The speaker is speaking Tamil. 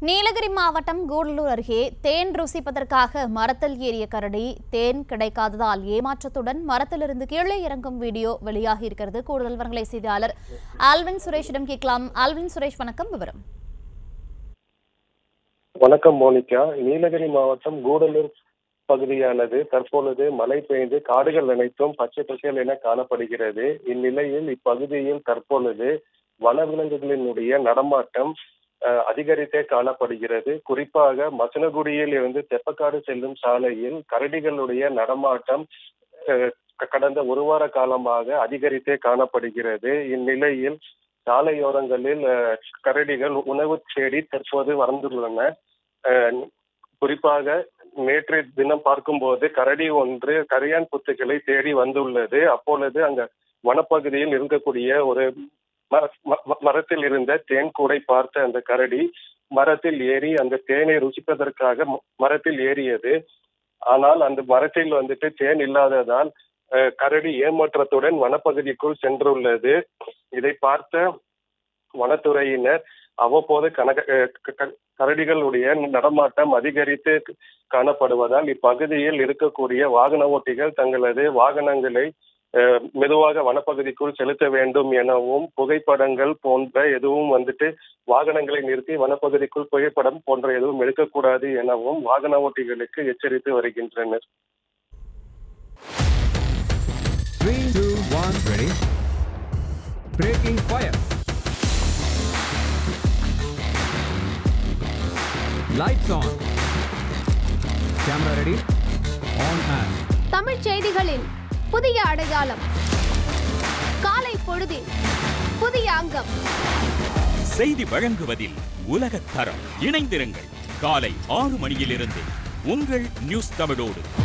நீலகிரி மாவட்டம் கூடலூர் அருகே தேன் ருசிப்பதற்காக மரத்தில் ஏறிய கரடி தேன் கிடைக்காததால் ஏமாற்றத்துடன் மரத்திலிருந்து கீழே இறங்கும் வீடியோ வெளியாகி இருக்கிறது கூடுதல் விவரங்களை செய்தியாளர் ஆல்வின் சுரேஷிடம் கேட்கலாம் ஆல்வின் சுரேஷ் வணக்கம் விவரம் வணக்கம் மோனிகா நீலகிரி மாவட்டம் கூடலூர் பகுதியானது தற்பொழுது மழை பெய்து காடுகள் அனைத்தும் பச்சை பசேல் என காணப்படுகிறது இந்நிலையில் இப்பகுதியில் தற்பொழுது வனவிலங்குகளினுடைய நடமாட்டம் அஹ், அதிகரித்தே காணப்படுகிறது குறிப்பாக மசனகுடியில் இருந்து தெப்பக்காடு செல்லும் சாலையில் கரடிகளுடைய நடமாட்டம் அஹ், க- கடந்த ஒரு வார காலமாக அதிகரித்தே காணப்படுகிறது இந்நிலையில் சாலையோரங்களில் அஹ், கரடிகள் உணவு தேடி தற்போது வந்துள்ளன அஹ், குறிப்பாக நேற்றைய தினம் பார்க்கும்போது கரடி ஒன்று கரையான் புத்துக்களை தேடி வந்துள்ளது அப்பொழுது அங்க வனப்பகுதியில் இருக்கக்கூடிய ஒரு மர- ம- மரத்தில் இருந்த தேன் கூடை பார்த்த அந்த கரடி மரத்தில் ஏறி அந்த தேனை ருசிப்பதற்காக ம- மரத்தில் ஏறியது ஆனால் அந்த மரத்தில் வந்துட்டு தேன் இல்லாததால் அஹ், கரடி ஏமாற்றத்துடன் வனப்பகுதிக்குள் சென்றுள்ளது இதை பார்த்த வனத்துறையினர் அவ்வப்போது கனக அஹ் க- க- கரடிகளுடைய நடமாட்டம் அதிகரித்து காணப்படுவதால் இப்பகுதியில் இருக்கக்கூடிய வாகன ஓட்டிகள் தங்களது வாகனங்களை அஹ், மெதுவாக வனப்பகுதிக்குள் செலுத்த வேண்டும் எனவும் புகைப்படங்கள் போன்ற எதுவும் வந்துட்டு வாகனங்களை நிறுத்தி வனப்பகுதிக்குள் புகைப்படம் போன்ற எதுவும் எடுக்கக்கூடாது எனவும் வாகன ஓட்டிகளுக்கு எச்சரித்து வருகின்றனர் Three, two, one, ready. Breaking fire. Lights on. Camera ready. On and. தமிழ்ச் செய்திகளின் புதிய அடையாளம் காலை பொழுதில் புதிய அங்கம் செய்தி வழங்குவதில் உலகத் தரம் இணைந்திருங்கள் காலை ஆறு மணியிலிருந்து உங்கள் நியூஸ் தமிழோடு